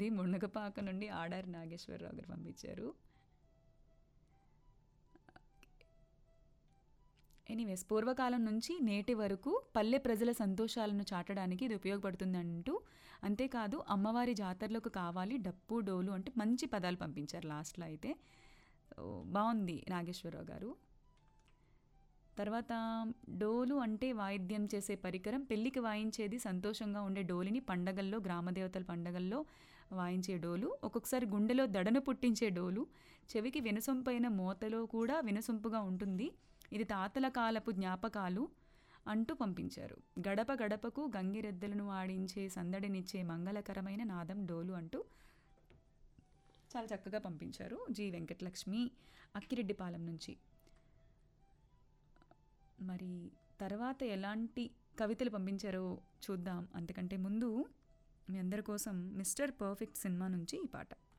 బాగుంది మునగపాక నుండి ఆడారి నాగేశ్వరరావు గారు పంపించారు ఎనీవేస్ పూర్వకాలం నుంచి నేటి వరకు పల్లె ప్రజల సంతోషాలను చాటడానికి ఇది ఉపయోగపడుతుందంటూ అంతేకాదు అమ్మవారి జాతరలకు కావాలి డప్పు డోలు అంటే మంచి పదాలు పంపించారు లాస్ట్లో అయితే సో, బాగుంది నాగేశ్వరరావు గారు తర్వాత డోలు అంటే వాయిద్యం చేసే పరికరం పెళ్ళికి వాయించేది సంతోషంగా ఉండే డోలిని పండగల్లో గ్రామదేవతల పండగల్లో వాయించే డోలు ఒక్కొక్కసారి గుండెలో దడను పుట్టించే డోలు చెవికి వినసొంపైన మోతలో కూడా వినసొంపుగా ఉంటుంది ఇది తాతల కాలపు జ్ఞాపకాలు అంటూ పంపించారు గడప గడపకు గంగిరెద్దులను ఆడించే సందడినిచ్చే మంగళకరమైన నాదం డోలు అంటూ చాలా చక్కగా పంపించారు జి వెంకటలక్ష్మి అక్కిరెడ్డిపాలెం నుంచి మరి తర్వాత ఎలాంటి కవితలు పంపించారో చూద్దాం అంతకంటే ముందు మీ అందరి కోసం మిస్టర్ పర్ఫెక్ట్ సినిమా నుంచి ఈ పాట